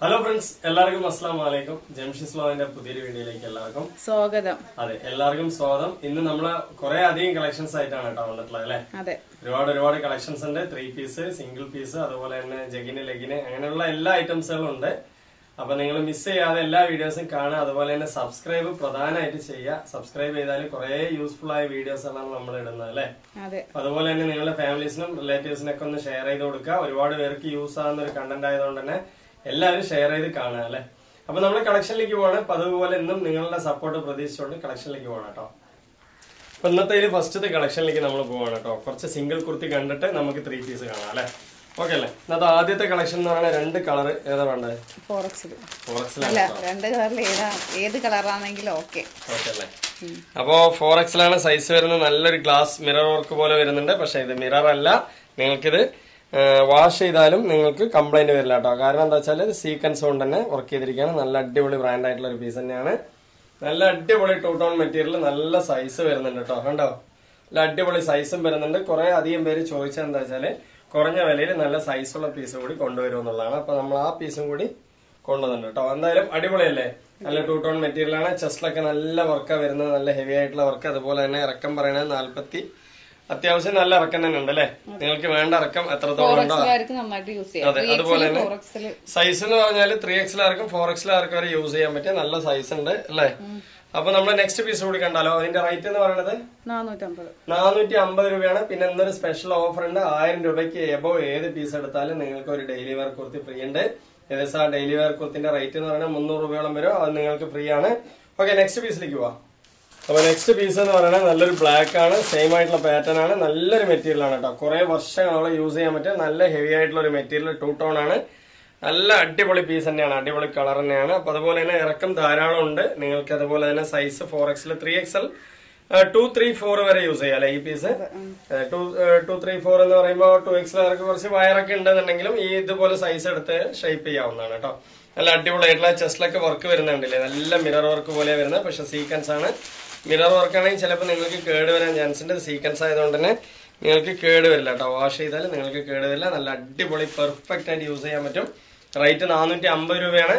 Hello friends എല്ലാവർക്കും അസ്സാം വലൈക്കും ജംഷിസ് ലോവിന്റെ പുതിയൊരു വീഡിയോയിലേക്ക് എല്ലാവർക്കും സ്വാഗതം അതെ എല്ലാവർക്കും സ്വാഗതം ഇന്ന് നമ്മള് കുറെ അധികം കളക്ഷൻസ് ആയിട്ടാണ് കേട്ടോ വന്നിട്ടുള്ളത് അല്ലെ അതെ ഒരുപാട് ഒരുപാട് കളക്ഷൻസ് ഉണ്ട് ത്രീ പീസ് സിംഗിൾ പീസ് അതുപോലെ തന്നെ ജഗിന് ലെഗിന് അങ്ങനെയുള്ള എല്ലാ ഐറ്റംസുകളും ഉണ്ട് അപ്പൊ നിങ്ങൾ മിസ് ചെയ്യാതെ എല്ലാ വീഡിയോസും കാണുക അതുപോലെ തന്നെ സബ്സ്ക്രൈബ് പ്രധാനമായിട്ട് ചെയ്യുക സബ്സ്ക്രൈബ് ചെയ്താൽ കുറെ യൂസ്ഫുൾ ആയ വീഡിയോസ് ആണ് നമ്മൾ ഇടുന്നത് അല്ലെ അതെ അതുപോലെ തന്നെ നിങ്ങളുടെ ഫാമിലീസിനും റിലേറ്റീവ്സിനൊക്കെ ഒന്ന് ഷെയർ ചെയ്ത് കൊടുക്കുക ഒരുപാട് പേർക്ക് യൂസ് ആകുന്ന ഒരു കണ്ടന്റ് ആയതുകൊണ്ട് തന്നെ എല്ലാവരും ഷെയർ ചെയ്ത് കാണുക അല്ലെ അപ്പൊ നമ്മൾ കളക്ഷനിലേക്ക് പോവാണ് അപ്പൊ അതുപോലെ ഇന്നും നിങ്ങളുടെ സപ്പോർട്ട് പ്രതീക്ഷിച്ചുകൊണ്ട് കളക്ഷനിലേക്ക് പോകണം കേട്ടോ അപ്പൊ ഇന്നത്തെ ഇതിൽ ഫസ്റ്റത്തെ കളക്ഷനിലേക്ക് നമ്മൾ പോവാണ് കേട്ടോ കുറച്ച് സിംഗിൾ കുർത്തി കണ്ടിട്ട് നമുക്ക് ത്രീ പീസ് കാണാം അല്ലെ ഓക്കെ അല്ലേ ഇന്നത്തെ ആദ്യത്തെ കളക്ഷൻ എന്ന് പറയുന്നത് രണ്ട് കളർ ഏതാ വേണ്ടത് ഫോറക്സിൽ ഫോറക്സിലാണ് അല്ല രണ്ട് കളറിൽ ഏതാ ഏത് കളറാണെങ്കിലും ഓക്കെ ഓക്കെ അല്ലേ അപ്പോ ഫോർ എക്സിലാണ് സൈസ് വരുന്നത് നല്ലൊരു ഗ്ലാസ് മിറർ വർക്ക് പോലെ വരുന്നുണ്ട് പക്ഷെ ഇത് മിറർ അല്ല നിങ്ങൾക്കിത് വാഷ് ചെയ്താലും നിങ്ങൾക്ക് കംപ്ലൈന്റ് വരില്ല കേട്ടോ കാരണം എന്താ വെച്ചാൽ ഇത് സീക്വൻസ് കൊണ്ട് തന്നെ വർക്ക് ചെയ്തിരിക്കുകയാണ് നല്ല അടിപൊളി ബ്രാൻഡ് ആയിട്ടുള്ള ഒരു പീസ് തന്നെയാണ് നല്ല അടിപൊളി ടൂ ടോൺ മെറ്റീരിയൽ നല്ല സൈസ് വരുന്നുണ്ട് കേട്ടോ കണ്ടോ നല്ല അടിപൊളി സൈസും വരുന്നുണ്ട് കുറെ അധികം പേര് ചോദിച്ചത് എന്താ വെച്ചാല് കുറഞ്ഞ വിലയിൽ നല്ല സൈസുള്ള പീസ് കൂടി കൊണ്ടുവരും എന്നുള്ളതാണ് അപ്പൊ നമ്മൾ ആ പീസും കൂടി കൊണ്ടുവന്നുണ്ട് കേട്ടോ എന്തായാലും അടിപൊളിയല്ലേ നല്ല ടൂ ടോൺ മെറ്റീരിയൽ ആണ് ചെസ്റ്റിലൊക്കെ നല്ല വർക്കാ വരുന്നത് നല്ല ഹെവി ആയിട്ടുള്ള വർക്ക് അതുപോലെ തന്നെ ഇറക്കം പറയുന്നത് നാല്പത്തി അത്യാവശ്യം നല്ല ഇറക്കം തന്നെ ഉണ്ട് അല്ലേ നിങ്ങൾക്ക് വേണ്ട ഇറക്കം എത്രത്തോളം ഉണ്ടോ ഫോറക്സിലായിരിക്കും നന്നായിട്ട് യൂസ് അതെ, ചെയ്യാം അതുപോലെ തന്നെ ഫോറക്സിൽ സൈസ് എന്ന് പറഞ്ഞാൽ ത്രീ എക്സിലാർക്കും ഫോർ എക്സിലാർക്കും വരെ യൂസ് ചെയ്യാൻ പറ്റിയ നല്ല സൈസ് ഉണ്ട് അല്ലേ അപ്പൊ നമ്മൾ നെക്സ്റ്റ് പീസ് കൂടി കണ്ടാലോ അതിന്റെ റേറ്റ് എന്ന് പറയുന്നത് നാനൂറ്റമ്പത് നാനൂറ്റി അമ്പത് രൂപയാണ് പിന്നെ എന്തൊരു സ്പെഷ്യൽ ഓഫർ ഉണ്ട് ആയിരം രൂപയ്ക്ക് എബോ ഏത് പീസ് എടുത്താലും നിങ്ങൾക്ക് ഒരു ഡെയിലി വെയർ കുർത്തി ഫ്രീ ഉണ്ട് ഏകദേശം ആ ഡെയിലി വെയർ കുർത്തിന്റെ റേറ്റ് എന്ന് പറയുന്നത് മുന്നൂറ് രൂപയോളം വരും അത് നിങ്ങൾക്ക് ഫ്രീ ആണ് ഓക്കെ നെക്സ്റ്റ് പീസിലേക്ക് പോവാം അപ്പൊ നെക്സ്റ്റ് പീസ് എന്ന് പറയുന്നത് നല്ലൊരു ബ്ലാക്ക് ആണ് സെയിം ആയിട്ടുള്ള പാറ്റേൺ ആണ് നല്ലൊരു മെറ്റീരിയൽ ആണ് കേട്ടോ കുറെ വർഷങ്ങളോളം യൂസ് ചെയ്യാൻ പറ്റിയ നല്ല ഹെവി ആയിട്ടുള്ള ഒരു മെറ്റീരിയൽ ടൂ ടോൺ ആണ് നല്ല അടിപൊളി പീസ് തന്നെയാണ് അടിപൊളി കളർ തന്നെയാണ് അപ്പൊ അതുപോലെ തന്നെ ഇറക്കം ധാരാളം ഉണ്ട് നിങ്ങൾക്ക് അതുപോലെ തന്നെ size four XL three XL two three four വരെ യൂസ് ചെയ്യാം അല്ലെ ഈ piece two two three four എന്ന് പറയുമ്പോൾ ടു എക്സിലർക്ക് കുറച്ച് വയറൊക്കെ ഉണ്ടെന്നുണ്ടെങ്കിലും ഈ ഇതുപോലെ സൈസ് എടുത്ത് ഷേപ്പ് ചെയ്യാവുന്നതാണ് കേട്ടോ നല്ല അടിപൊളിയായിട്ടുള്ള ചെസ്റ്റിലൊക്കെ വർക്ക് വരുന്നുണ്ടല്ലേ നല്ല മിറർ വർക്ക് പോലെ വരുന്നത് പക്ഷെ സീക്വൻസ് ആണ് മിറർ വർക്ക് ആണെങ്കിൽ ചിലപ്പോൾ നിങ്ങൾക്ക് കേട് വരാൻ ചാൻസ് ഉണ്ട് സീക്വൻസ് ആയതുകൊണ്ട് തന്നെ നിങ്ങൾക്ക് കേട് വരില്ല കേട്ടോ വാഷ് ചെയ്താൽ നിങ്ങൾക്ക് കേട് വരില്ല നല്ല അടിപൊളി പെർഫെക്റ്റ് ആയിട്ട് യൂസ് ചെയ്യാൻ പറ്റും റേറ്റ് നാനൂറ്റി അമ്പത് രൂപയാണ്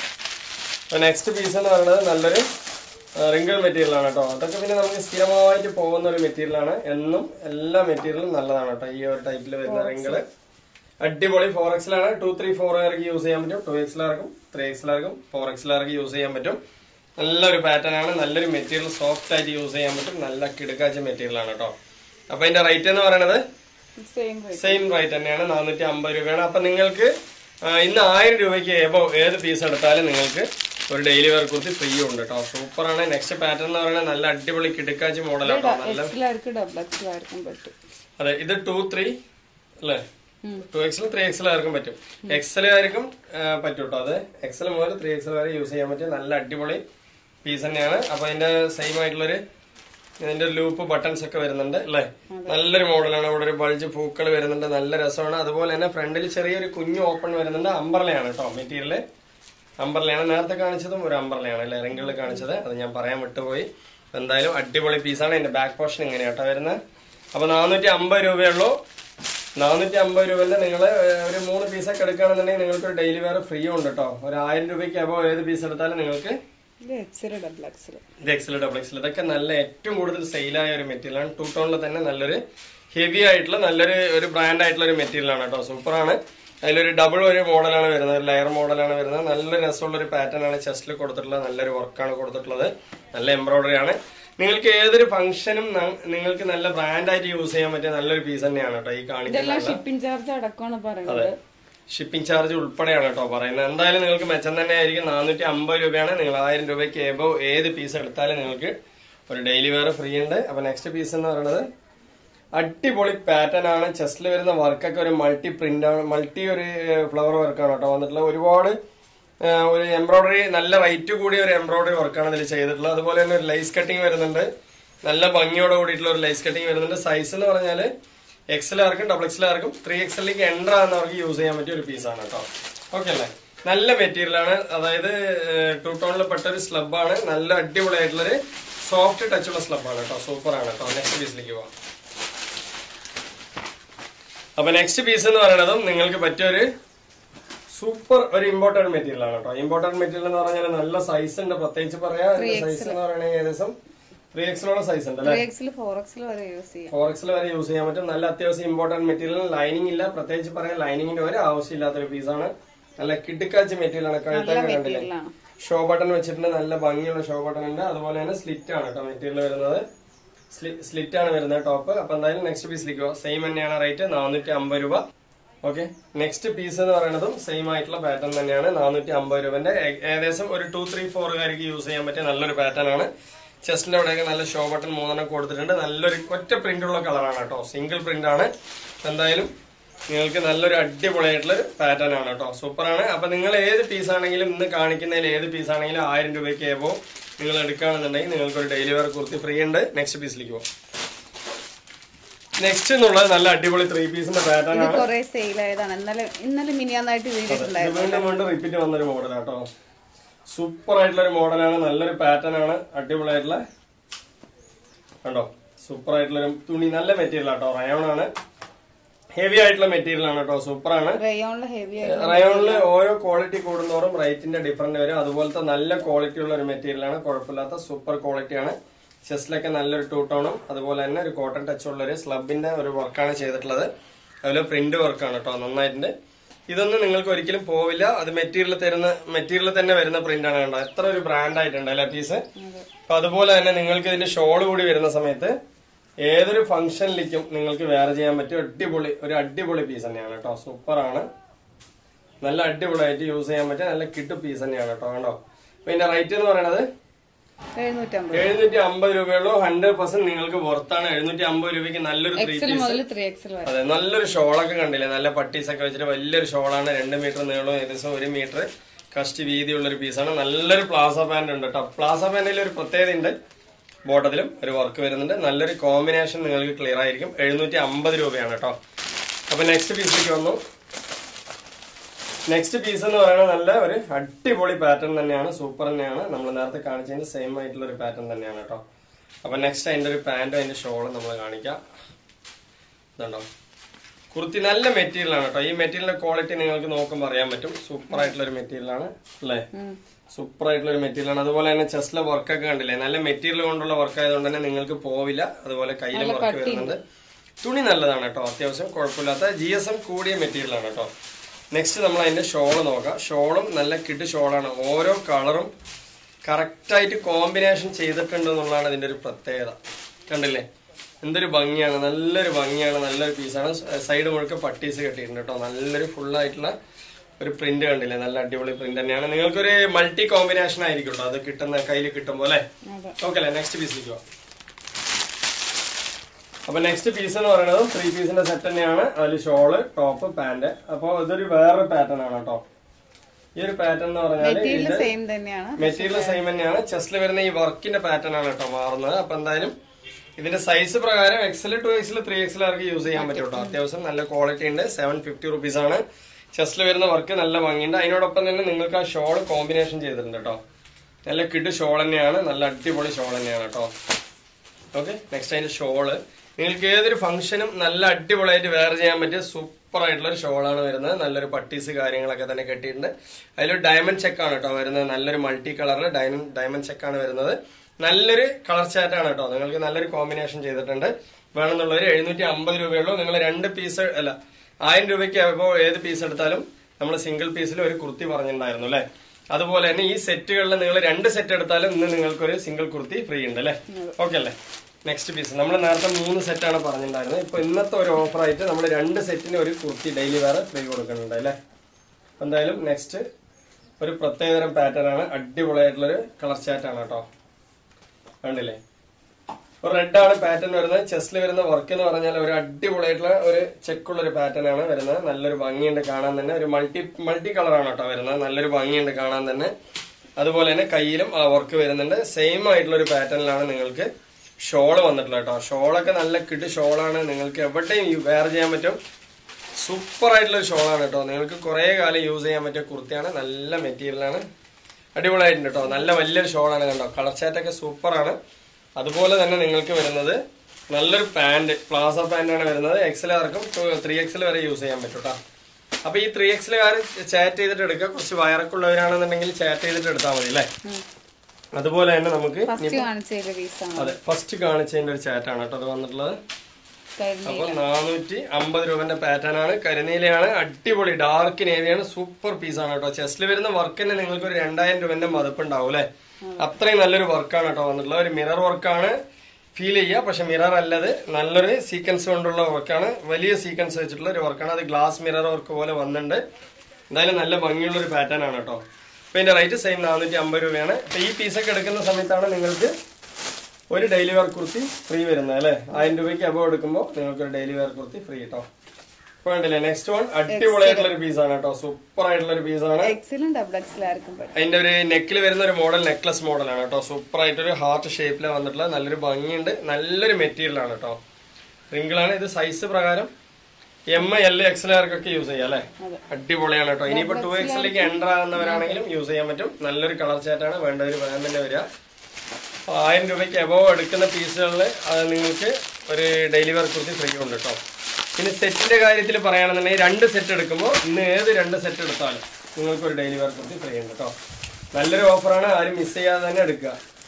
നെക്സ്റ്റ് പീസ് എന്ന് പറയുന്നത് നല്ലൊരു റിങ്കിൾ മെറ്റീരിയൽ ആണ് കേട്ടോ അതൊക്കെ പിന്നെ നമുക്ക് സ്ഥിരമായിട്ട് പോകുന്ന ഒരു മെറ്റീരിയൽ ആണ് എന്നും എല്ലാ മെറ്റീരിയലും നല്ലതാണ് കേട്ടോ ഈ ഒരു ടൈപ്പിൽ വരുന്ന റിങ്കിള് അടിപൊളി ഫോർ എക്സിലാണ് ടു ത്രീ ഫോർ ആർക്ക് യൂസ് ചെയ്യാൻ പറ്റും ടു എക്സിലാർക്കും ത്രീ എക്സിലാർക്കും ഫോർ എക്സിലാർക്ക് യൂസ് ചെയ്യാൻ പറ്റും നല്ലൊരു പാറ്റേൺ ആണ് നല്ലൊരു മെറ്റീരിയൽ സോഫ്റ്റ് ആയിട്ട് യൂസ് ചെയ്യാൻ പറ്റും നല്ല കിടുക്കാച്ച മെറ്റീരിയൽ ആണ് കേട്ടോ അപ്പൊ ഇതിന്റെ റേറ്റ് എന്ന് പറയുന്നത് സെയിം സെയിം റേറ്റ് തന്നെയാണ് നാനൂറ്റി അമ്പത് രൂപയാണ് അപ്പൊ നിങ്ങൾക്ക് ആ, ഇന്ന് ആയിരം രൂപയ്ക്ക് എബോ ഏത് പീസ് എടുത്താലും നിങ്ങൾക്ക് ഒരു ഡെയിലി വെയർ കുർത്തി ഫ്രീ ഉണ്ട് കേട്ടോ സൂപ്പർ ആണ് നെക്സ്റ്റ് പാറ്റേൺ എന്ന് പറയുന്നത് നല്ല അടിപൊളി കിടുക്കാച്ചി മോഡലാണ് കേട്ടോ നല്ല എക്സിലായിരിക്കും ഡബിൾ എക്സിലായിരിക്കും പറ്റും അതെ ഇത് ടു ത്രീ അല്ലേ ഉം. ടു എക്സൽ ത്രീ എക്സൽ ആർക്കും പറ്റും എക്സൽ ആയിരിക്കും ആ, പറ്റും കേട്ടോ അത് എക്സൽ മുതൽ ത്രീ എക്സൽ വരെ യൂസ് ചെയ്യാൻ പറ്റിയ നല്ല അടിപൊളി പീസ് തന്നെയാണ് അപ്പൊ അതിന്റെ സെയിം ആയിട്ടുള്ളൊരു ഇതിന്റെ ലൂപ്പ് ബട്ടൺസ് ഒക്കെ വരുന്നുണ്ട് അല്ലേ നല്ലൊരു മോഡലാണ് ഇവിടെ ഒരു ബൾജ് പൂക്കൾ വരുന്നുണ്ട് നല്ല രസമാണ് അതുപോലെ തന്നെ ഫ്രണ്ടിൽ ചെറിയൊരു കുഞ്ഞു ഓപ്പൺ വരുന്നുണ്ട് അമ്പർലയാണ് കേട്ടോ മെറ്റീരിയൽ അമ്പർലയാണ് നേരത്തെ കാണിച്ചതും ഒരു അമ്പർലയാണ് അല്ലെ റിങ്കിളിൽ കാണിച്ചത് അത് ഞാൻ പറയാൻ വിട്ടുപോയി എന്തായാലും അടിപൊളി പീസാണ് ഇതിന്റെ ബാക്ക് പോർഷൻ ഇങ്ങനെയാട്ടോ വരുന്നത് അപ്പൊ നാനൂറ്റി അമ്പത് രൂപയുള്ളൂ നാനൂറ്റി അമ്പത് രൂപന്റെ നിങ്ങൾ ഒരു മൂന്ന് പീസൊക്കെ എടുക്കുകയാണെന്നുണ്ടെങ്കിൽ നിങ്ങൾക്ക് ഒരു ഡെയിലി വെയർ ഫ്രീ ഉണ്ട് കേട്ടോ ഒരു ആയിരം രൂപയ്ക്ക് അബോ ഏത് പീസ് എടുത്താലും നിങ്ങൾക്ക് ഇത് എക്സിൽ ഡബിൾ എക്സിൽ ഇത് എക്സൽ ഡബിൾ എക്സൽ ഇതൊക്കെ നല്ല ഏറ്റവും കൂടുതൽ സെയിലായ ഒരു മെറ്റീരിയൽ ആണ് ടൂ ടോണിൽ തന്നെ നല്ലൊരു ഹെവി ആയിട്ടുള്ള നല്ലൊരു ഒരു ബ്രാൻഡ് ആയിട്ടുള്ള ഒരു മെറ്റീരിയൽ ആണ് കേട്ടോ സൂപ്പർ ആണ് അതിലൊരു ഡബിൾ ഒരു മോഡലാണ് വരുന്നത് ലെയർ മോഡലാണ് വരുന്നത് നല്ല രസമുള്ള ഒരു പാറ്റേൺ ആണ് ചെസ്റ്റിൽ കൊടുത്തിട്ടുള്ളത് നല്ലൊരു വർക്കാണ് കൊടുത്തിട്ടുള്ളത് നല്ല എംബ്രോയിഡറി ആണ് നിങ്ങൾക്ക് ഏതൊരു ഫംഗ്ഷനും നിങ്ങൾക്ക് നല്ല ബ്രാൻഡ് ആയിട്ട് യൂസ് ചെയ്യാൻ പറ്റിയ നല്ലൊരു പീസ് തന്നെയാണ് കേട്ടോ ഈ കാണിക്കുന്നത് ഇതെല്ലാം ഷിപ്പിംഗ് ചാർജ് അടക്കമാണ് പറയുന്നത് ഷിപ്പിംഗ് ചാർജ് ഉൾപ്പെടെയാണ് കേട്ടോ പറയുന്നത് എന്തായാലും നിങ്ങൾക്ക് മെച്ചം തന്നെ ആയിരിക്കും നാനൂറ്റി അമ്പത് രൂപയാണ് നിങ്ങൾ ആയിരം രൂപയ്ക്ക് എബോ ഏത് പീസ് എടുത്താലും നിങ്ങൾക്ക് ഒരു ഡെയിലി വെയർ ഫ്രീ ഉണ്ട് അപ്പൊ നെക്സ്റ്റ് പീസ് എന്ന് പറയുന്നത് അടിപൊളി പാറ്റേൺ ആണ് ചെസ്റ്റിൽ വരുന്ന വർക്കൊക്കെ ഒരു മൾട്ടി പ്രിന്റ് ആണ് മൾട്ടി ഒരു ഫ്ലവർ വർക്കാണ് കേട്ടോ വന്നിട്ടുള്ളത് ഒരുപാട് ആ, ഒരു എംബ്രോയിഡറി നല്ല റേറ്റ് കൂടിയ ഒരു എംബ്രോയിഡറി വർക്കാണ് ഇതിൽ ചെയ്തിട്ടുള്ളത് അതുപോലെ തന്നെ ഒരു ലൈസ് കട്ടിങ് വരുന്നുണ്ട് നല്ല ഭംഗിയോട് കൂടിയിട്ടുള്ള ഒരു ലൈസ് കട്ടിങ് വരുന്നുണ്ട് സൈസ് എന്ന് പറഞ്ഞാല് എക്സലാർക്കും ഡബിൾ എക്സലാർക്കും ത്രീ എക്സലിലേക്ക് എൻ്റർ ആകുന്നവർക്ക് യൂസ് ചെയ്യാൻ പറ്റിയ ഒരു പീസാണ് കേട്ടോ ഓക്കെ അല്ലേ നല്ല മെറ്റീരിയൽ ആണ് അതായത് ടൂ ടോണിൽ പെട്ട ഒരു സ്ലബാണ് നല്ല അടിപൊളിയായിട്ടുള്ളൊരു സോഫ്റ്റ് ടച്ചുള്ള സ്ലബാണ് കേട്ടോ സൂപ്പർ ആണ് കേട്ടോ നെക്സ്റ്റ് പീസിലേക്ക് പോവാം അപ്പൊ നെക്സ്റ്റ് പീസ് എന്ന് പറയുന്നതും നിങ്ങൾക്ക് പറ്റിയൊരു സൂപ്പർ ഒരു ഇമ്പോർട്ടന്റ് മെറ്റീരിയൽ ആണ് കേട്ടോ ഇമ്പോർട്ടന്റ് മെറ്റീരിയൽ എന്ന് പറഞ്ഞാൽ നല്ല സൈസ് ഉണ്ട് പ്രത്യേകിച്ച് പറയാ സൈസ് എന്ന് പറയുന്നത് ഏകദേശം ത്രീ എക്സിലോളം സൈസ് ഉണ്ട് അല്ലെ ത്രീ എക്സിൽ ഫോർ എക്സിൽ വരെ യൂസ് ചെയ്യാം ഫോർ എക്സിൽ വരെ യൂസ് ചെയ്യാൻ പറ്റും നല്ല അത്യാവശ്യം ഇമ്പോർട്ടന്റ് മെറ്റീരിയൽ ലൈനിങ് ഇല്ല പ്രത്യേകിച്ച് പറയാൻ ലൈനിങ്ങിന്റെ ഒരു ആവശ്യമില്ലാത്തൊരു പീസാണ് നല്ല കിടുക്കാച്ച മെറ്റീരിയൽ ആണ് കഴുത്തൊക്കെ കണ്ടില്ലേ മെറ്റീരിയലാണ് ഷോ ബട്ടൺ വെച്ചിട്ടുണ്ട് നല്ല ഭംഗിയുള്ള ഷോ ബട്ടൺ ഉണ്ട് അതുപോലെ തന്നെ സ്ലിറ്റ് ആണ് കേട്ടോ മെറ്റീരിയൽ വരുന്നത് സ്ലിറ്റ് ആണ് വരുന്നത് ടോപ്പ് അപ്പൊ എന്തായാലും നെക്സ്റ്റ് പീസിലേക്ക് സെയിം തന്നെയാണ് റേറ്റ് നാനൂറ്റി അമ്പത് രൂപ ഓക്കെ നെക്സ്റ്റ് പീസ് എന്ന് പറയുന്നതും സെയിം ആയിട്ടുള്ള പാറ്റേൺ തന്നെയാണ് നാനൂറ്റി അമ്പത് രൂപന്റെ ഏ- ഏകദേശം ഒരു ടു ത്രീ ഫോറുകാർക്ക് യൂസ് ചെയ്യാൻ പറ്റിയ നല്ലൊരു പാറ്റേൺ ആണ് ചെസ്റ്റിന്റെ അവിടെയൊക്കെ നല്ല ഷോ ബട്ടൺ മൂന്നെണ്ണം കൊടുത്തിട്ടുണ്ട് നല്ലൊരു ഒറ്റ പ്രിന്റ് ഉള്ള കളറാണ് കേട്ടോ സിംഗിൾ പ്രിന്റ് ആണ് എന്തായാലും നിങ്ങൾക്ക് നല്ലൊരു അടിപൊളിയായിട്ടുള്ള പാറ്റേൺ ആണ് കേട്ടോ സൂപ്പർ ആണ് അപ്പൊ നിങ്ങൾ ഏത് പീസ് ആണെങ്കിലും ഇന്ന് കാണിക്കുന്നതിൽ ഏത് പീസ് ആണെങ്കിലും ആയിരം രൂപയ്ക്ക് ഏവോ നിങ്ങൾ എടുക്കുകയാണെന്നുണ്ടെങ്കിൽ നിങ്ങൾക്ക് ഒരു ഡെയിലി വെയർ കുർത്തി ഫ്രീ ഉണ്ട് നെക്സ്റ്റ് പീസിലേക്ക് പോകും നെക്സ്റ്റ് എന്നുള്ളത് നല്ല അടിപൊളി ത്രീ പീസിന്റെ പാറ്റേൺ ഇത് ആണ് കുറെ സെയിൽ ആയതാണ് ഇന്നലെ ഇന്നലെ മിനിയാന്നായിട്ട് ഇത് വീണിട്ടുണ്ടായിരുന്നു വീണ്ടും വീണ്ടും റിപ്പീറ്റ് വന്നൊരു മോഡൽ കേട്ടോ സൂപ്പർ ആയിട്ടുള്ള ഒരു മോഡലാണ് നല്ലൊരു പാറ്റേൺ ആണ് അടിപൊളിയായിട്ടുള്ള കണ്ടോ സൂപ്പർ ആയിട്ടുള്ള ഒരു തുണി നല്ല മെറ്റീരിയൽ ആട്ടോ റയോൺ ആണ് ഹെവി ആയിട്ടുള്ള മെറ്റീരിയൽ ആണ് കേട്ടോ സൂപ്പർ ആണ് റയോണില് ഹെവി ആയിട്ട് റയോണില് ഓരോ ക്വാളിറ്റി കൂടുന്നതോറും റേറ്റിന്റെ ഡിഫറൻറ്റ് വരും അതുപോലത്തെ നല്ല ക്വാളിറ്റി ഉള്ള ഒരു മെറ്റീരിയൽ ആണ് കുഴപ്പമില്ലാത്ത സൂപ്പർ ക്വാളിറ്റി ആണ് ചെസ്റ്റിലൊക്കെ നല്ലൊരു ടൂ ടോണും അതുപോലെ തന്നെ ഒരു കോട്ടൺ ടച്ച് ഉള്ള ഒരു സ്ലബിന്റെ ഒരു വർക്കാണ് ചെയ്തിട്ടുള്ളത് അതുപോലെ പ്രിന്റ് വർക്കാണ് കേട്ടോ നന്നായിട്ടുണ്ട് ഇതൊന്നും നിങ്ങൾക്ക് ഒരിക്കലും പോവില്ല അത് മെറ്റീരിയൽ തരുന്ന മെറ്റീരിയൽ തന്നെ വരുന്ന പ്രിന്റ് ആണ് കണ്ടോ എത്ര ഒരു ബ്രാൻഡ് ആയിട്ടുണ്ട് അല്ലേ പീസ് അപ്പൊ അതുപോലെ തന്നെ നിങ്ങൾക്ക് ഇതിന്റെ ഷോൾ കൂടി വരുന്ന സമയത്ത് ഏതൊരു ഫംഗ്ഷനിലേക്കും നിങ്ങൾക്ക് വേറെ ചെയ്യാൻ പറ്റിയ അടിപൊളി ഒരു അടിപൊളി പീസ് തന്നെയാണ് കേട്ടോ സൂപ്പർ ആണ് നല്ല അടിപൊളിയായിട്ട് യൂസ് ചെയ്യാൻ പറ്റിയ നല്ല കിട്ടു പീസ് തന്നെയാണ് കേട്ടോ കണ്ടോ പിന്നെ റേറ്റ് എന്ന് പറയുന്നത് എഴുന്നൂറ്റമ്പത് എഴുന്നൂറ്റി അമ്പത് രൂപയുള്ളൂ ഹൺഡ്രഡ് പെർസെന്റ് നിങ്ങൾക്ക് പുറത്താണ് എഴുന്നൂറ്റി അമ്പത് രൂപയ്ക്ക് നല്ലൊരു ത്രീ എക്സൽ പീസ് മുതൽ ത്രീ എക്സൽ വരെ അതെ നല്ലൊരു ഷോളൊക്കെ കണ്ടില്ലേ നല്ല പട്ടീസൊക്കെ വെച്ചിട്ട് വലിയൊരു ഷോളാണ് രണ്ട് മീറ്റർ നീളവും ഏകദേശം ഒരു മീറ്റർ കഷ്ടി വീതിയുള്ള ഒരു പീസാണ് നല്ലൊരു പ്ലാസ പാന്റ് ഉണ്ട് കേട്ടോ പ്ലാസ പാന്റിൽ ഒരു പ്രത്യേകത ഉണ്ട് ബോട്ടത്തിലും ഒരു വർക്ക് വരുന്നുണ്ട് നല്ലൊരു കോമ്പിനേഷൻ നിങ്ങൾക്ക് ക്ലിയർ ആയിരിക്കും എഴുന്നൂറ്റി അമ്പത് രൂപയാണ് കേട്ടോ അപ്പൊ നെക്സ്റ്റ് പീസിലേക്ക് വന്നു നെക്സ്റ്റ് പീസ് എന്ന് പറയുന്നത് നല്ല ഒരു അടിപൊളി പാറ്റേൺ തന്നെയാണ് സൂപ്പർ തന്നെയാണ് നമ്മൾ നേരത്തെ കാണിച്ചതിന്റെ സെയിം ആയിട്ടുള്ള ഒരു പാറ്റേൺ തന്നെയാണ് കേട്ടോ അപ്പൊ നെക്സ്റ്റ് അതിന്റെ ഒരു പാന്റും അതിന്റെ ഷോളും നമ്മൾ കാണിക്കാം ഇതുണ്ടോ കുർത്തി നല്ല മെറ്റീരിയൽ ആണ് കേട്ടോ ഈ മെറ്റീരിയലിന്റെ ക്വാളിറ്റി നിങ്ങൾക്ക് നോക്കുമ്പോൾ അറിയാൻ പറ്റും സൂപ്പർ ആയിട്ടുള്ള ഒരു മെറ്റീരിയൽ ആണ് അല്ലേ സൂപ്പർ ആയിട്ടുള്ള ഒരു മെറ്റീരിയൽ ആണ് അതുപോലെ തന്നെ ചെസ്റ്റിലെ വർക്കൊക്കെ കണ്ടില്ലേ നല്ല മെറ്റീരിയൽ കൊണ്ടുള്ള വർക്ക് ആയതുകൊണ്ട് തന്നെ നിങ്ങൾക്ക് പോവില്ല അതുപോലെ കയ്യിലും വർക്ക് വരുന്നുണ്ട് തുണി നല്ലതാണ് കേട്ടോ അത്യാവശ്യം കുഴപ്പമില്ലാത്ത ജി എസ് എം കൂടിയ മെറ്റീരിയൽ ആണ് കേട്ടോ നെക്സ്റ്റ് നമ്മൾ അതിന്റെ ഷോള് നോക്കാം ഷോളും നല്ല കിഡ് ഷോളാണ് ഓരോ കളറും കറക്റ്റായിട്ട് കോമ്പിനേഷൻ ചെയ്തിട്ടുണ്ട് എന്നുള്ളതാണ് ഇതിന്റെ ഒരു പ്രത്യേകത കണ്ടില്ലേ എന്തൊരു ഭംഗിയാണ് നല്ലൊരു ഭംഗിയാണ് നല്ലൊരു പീസാണ് സൈഡ് മുഴുക്ക പട്ടീസ് കെട്ടിയിട്ടുണ്ട് കേട്ടോ നല്ലൊരു full ആയിട്ടുള്ള ഒരു പ്രിന്റ് കണ്ടില്ലേ നല്ല അടിപൊളി പ്രിന്റ് തന്നെയാണ് നിങ്ങൾക്കൊരു മൾട്ടി കോമ്പിനേഷൻ ആയിരിക്കും കേട്ടോ അത് കിട്ടുന്ന കയ്യിൽ കിട്ടുമ്പോൾ അല്ലേ അതെ ഓക്കെ അല്ലേ നെക്സ്റ്റ് പീസിലേക്ക് പോവാം അപ്പൊ നെക്സ്റ്റ് പീസ് എന്ന് പറയുന്നത് ത്രീ പീസിന്റെ സെറ്റ് തന്നെയാണ് അതിൽ ഷോള് ടോപ്പ് പാന്റ് അപ്പൊ ഇതൊരു വേറൊരു പാറ്റേൺ ആണ് കേട്ടോ ഈ ഒരു പാറ്റേൺ എന്ന് പറഞ്ഞാൽ മെറ്റീരിയൽ ഇത് സെയിം തന്നെയാണ് മെറ്റീരിയൽ സെയിം തന്നെയാണ് ചെസ്റ്റിൽ വരുന്ന ഈ വർക്കിന്റെ പാറ്റേൺ ആണ് കേട്ടോ മാറുന്നത് അപ്പൊ എന്തായാലും ഇതിന്റെ സൈസ് പ്രകാരം XL two XL three XL ആർക്ക് യൂസ് ചെയ്യാൻ പറ്റും കേട്ടോ അത്യാവശ്യം നല്ല ക്വാളിറ്റി ഉണ്ട് സെവൻ ഫിഫ്റ്റി റുപ്പീസ് ആണ് ചെസ്റ്റിൽ വരുന്ന വർക്ക് നല്ല ഭംഗിയുണ്ട് അതിനോടൊപ്പം തന്നെ നിങ്ങൾക്ക് ആ ഷോൾ കോമ്പിനേഷൻ ചെയ്തിട്ടുണ്ട് കേട്ടോ നല്ല കിഡ് ഷോൾ തന്നെയാണ് നല്ല അടിപൊളി ഷോൾ തന്നെയാണ് കേട്ടോ ഓക്കെ നെക്സ്റ്റ് അതിന്റെ ഷോള് നിങ്ങൾക്ക് ഏതൊരു ഫംഗ്ഷനും നല്ല അടിപൊളിയായിട്ട് വെയർ ചെയ്യാൻ പറ്റിയ സൂപ്പർ ആയിട്ടുള്ള ഒരു ഷോളാണ് വരുന്നത് നല്ലൊരു പട്ടീസ് കാര്യങ്ങളൊക്കെ തന്നെ കെട്ടിയിട്ടുണ്ട് അതിലൊരു ഡയമണ്ട് ചെക്കാണ് കേട്ടോ വരുന്നത് നല്ലൊരു മൾട്ടി കളറിൽ ഡയമണ്ട് ചെക്കാണ് വരുന്നത് നല്ലൊരു കളർ ചാറ്റാണ് കേട്ടോ നിങ്ങൾക്ക് നല്ലൊരു കോമ്പിനേഷൻ ചെയ്തിട്ടുണ്ട് വേണമെന്നുള്ളവർ എഴുന്നൂറ്റി അമ്പത് രൂപയുള്ളൂ നിങ്ങൾ രണ്ട് പീസ് അല്ല ആയിരം രൂപയ്ക്ക് ആകുമ്പോൾ ഏത് പീസ് എടുത്താലും നമ്മൾ സിംഗിൾ പീസിൽ ഒരു കുർത്തി പറഞ്ഞിട്ടുണ്ടായിരുന്നു അല്ലേ അതുപോലെ തന്നെ ഈ സെറ്റുകളിൽ നിങ്ങൾ രണ്ട് സെറ്റ് എടുത്താലും ഇന്ന് നിങ്ങൾക്കൊരു സിംഗിൾ കുർത്തി ഫ്രീ ഉണ്ട് അല്ലേ ഓക്കെ അല്ലേ നെക്സ്റ്റ് പീസ് നമ്മൾ നേരത്തെ മൂന്ന് സെറ്റാണ് പറഞ്ഞിട്ടുണ്ടായിരുന്നത് ഇപ്പൊ ഇന്നത്തെ ഒരു ഓഫർ ആയിട്ട് നമ്മൾ രണ്ട് സെറ്റിന് ഒരു കുർത്തി ഡെയിലി വേറെ ഫ്രീ കൊടുക്കുന്നുണ്ട് അല്ലേ അപ്പൊ എന്തായാലും നെക്സ്റ്റ് ഒരു പ്രത്യേകതരം പാറ്റേൺ ആണ് അടിപൊളിയായിട്ടുള്ളൊരു കളർ ചാറ്റാണ് കേട്ടോ കണ്ടില്ലേ ഒരു റെഡ് ആണ് പാറ്റേൺ വരുന്നത് ചെസ്റ്റിൽ വരുന്ന വർക്ക് എന്ന് പറഞ്ഞാൽ ഒരു അടിപൊളിയായിട്ടുള്ള ഒരു ചെക്കുള്ള ഒരു പാറ്റേൺ ആണ് വരുന്നത് നല്ലൊരു ഭംഗിയുണ്ട് കാണാൻ തന്നെ ഒരു മൾട്ടി മൾട്ടി കളറാണ് കേട്ടോ വരുന്നത് നല്ലൊരു ഭംഗിയുണ്ട് കാണാൻ തന്നെ അതുപോലെ തന്നെ കയ്യിലും ആ വർക്ക് വരുന്നുണ്ട് സെയിം ആയിട്ടുള്ള ഒരു പാറ്റേണിലാണ് നിങ്ങൾക്ക് ഷോള് വന്നിട്ടുള്ളത് കേട്ടോ ഷോളൊക്കെ നല്ല കിട് ഷോളാണ് നിങ്ങൾക്ക് എവിടെയും വെയർ ചെയ്യാൻ പറ്റും സൂപ്പർ ആയിട്ടുള്ള ഒരു ഷോളാണ് കേട്ടോ നിങ്ങൾക്ക് കുറെ കാലം യൂസ് ചെയ്യാൻ പറ്റിയ കുർത്തിയാണ് നല്ല മെറ്റീരിയലാണ് അടിപൊളിയായിട്ടുണ്ട് കേട്ടോ നല്ല വലിയൊരു ഷോളാണ് കണ്ടോ കളർ ചാറ്റൊക്കെ സൂപ്പറാണ് അതുപോലെ തന്നെ നിങ്ങൾക്ക് വരുന്നത് നല്ലൊരു പാന്റ് പ്ലാസ പാന്റ് ആണ് വരുന്നത് എക്സൽ ആർക്കും ത്രീ എക്സൽ വരെ യൂസ് ചെയ്യാൻ പറ്റും കേട്ടോ അപ്പൊ ഈ ത്രീ എക്സിലുകാർ ചാറ്റ് ചെയ്തിട്ട് എടുക്കുക കുറച്ച് വയറൊക്കെയുള്ളവരാണെന്നുണ്ടെങ്കിൽ ചാറ്റ് ചെയ്തിട്ട് എടുത്താൽ മതി അല്ലേ അതുപോലെ തന്നെ നമുക്ക് ഫസ്റ്റ് കാണിച്ചതിന്റെ പീസാണ് അതെ ഫസ്റ്റ് കാണിച്ചതിന്റെ ഒരു ചാറ്റാണ് കേട്ടോ അത് വന്നിട്ടുള്ളത് കരിനീല അപ്പൊ നാനൂറ്റി അമ്പത് രൂപന്റെ പാറ്റേൺ ആണ് കരിനീലയാണ് അടിപൊളി ഡാർക്ക് നേവിയാണ് സൂപ്പർ പീസാണ് കേട്ടോ ചെസ്റ്റിൽ വരുന്ന വർക്ക് തന്നെ നിങ്ങൾക്ക് ഒരു രണ്ടായിരം രൂപന്റെ മതിപ്പ് ഉണ്ടാവും അല്ലെ അത്രയും നല്ലൊരു വർക്കാണ് കേട്ടോ വന്നിട്ടുള്ളത് ഒരു മിറർ വർക്കാണ് ഫീൽ ചെയ്യുക പക്ഷെ മിറർ അല്ലത് നല്ലൊരു സീക്വൻസ് കൊണ്ടുള്ള വർക്കാണ് വലിയ സീക്വൻസ് വെച്ചിട്ടുള്ള ഒരു വർക്കാണ് അത് ഗ്ലാസ് മിറർ വർക്ക് പോലെ വന്നിട്ടുണ്ട് എന്തായാലും നല്ല ഭംഗിയുള്ള ഒരു പാറ്റേൺ ആണ് കേട്ടോ അപ്പൊ ഇതിന്റെ റേറ്റ് സെയിം നാനൂറ്റി അമ്പത് രൂപയാണ് അപ്പൊ ഈ പീസൊക്കെ എടുക്കുന്ന സമയത്താണ് നിങ്ങൾക്ക് ഒരു ഡെയിലി വെയർ കുർത്തി ഫ്രീ വരുന്നത് അല്ലേ ആയിരം രൂപയ്ക്ക് അബവ് എടുക്കുമ്പോൾ നിങ്ങൾക്ക് ഒരു ഡെയിലി വെയർ കുർത്തി ഫ്രീ കേട്ടോ ഇപ്പൊ കണ്ടില്ലേ നെക്സ്റ്റ് വൺ അടിപൊളിയായിട്ടുള്ള ഒരു പീസാണ് കേട്ടോ സൂപ്പർ ആയിട്ടുള്ള ഒരു പീസാണ് എക്സിലും ഡബിൾ എക്സിലും ആർക്കും പറ്റും അതിന്റെ ഒരു നെക്കിൽ വരുന്ന ഒരു മോഡൽ നെക്ലസ് മോഡലാണ് കേട്ടോ സൂപ്പർ ആയിട്ടൊരു ഹാർട്ട് ഷേപ്പിൽ വന്നിട്ടുള്ള നല്ലൊരു ഭംഗിയുണ്ട് നല്ലൊരു മെറ്റീരിയൽ ആണ് കേട്ടോ റിങ്കിളാണ് ഇത് സൈസ് പ്രകാരം എം എൽ എക്സലുകാർക്കൊക്കെ യൂസ് ചെയ്യാം അല്ലേ അതെ. അടിപൊളിയാണ് കേട്ടോ ഇനിയിപ്പോ ടു എക്സിലേക്ക് എൻ്റർ ആകുന്നവരാണെങ്കിലും യൂസ് ചെയ്യാൻ പറ്റും നല്ലൊരു കളർ ചാറ്റാണ് വേണ്ടവർ വേഗം തന്നെ വരിക അപ്പൊ ആയിരം രൂപയ്ക്ക് എബോവ് എടുക്കുന്ന പീസുകളിൽ അത് നിങ്ങൾക്ക് ഒരു ഡെയിലി വെയർ കുറിച്ച് ഫ്രീ ഉണ്ട് കേട്ടോ പിന്നെ സെറ്റിന്റെ കാര്യത്തിൽ പറയുകയാണെന്നുണ്ടെങ്കിൽ രണ്ട് സെറ്റ് എടുക്കുമ്പോൾ ഇന്ന് ഏത് രണ്ട് സെറ്റ് എടുത്താലും നിങ്ങൾക്ക് ഒരു ഡെയിലി വെയർ കുറിച്ച് ഫ്രീ ഉണ്ട് കേട്ടോ നല്ലൊരു ഓഫറാണ് ആരും മിസ് ചെയ്യാതെ തന്നെ എടുക്കുക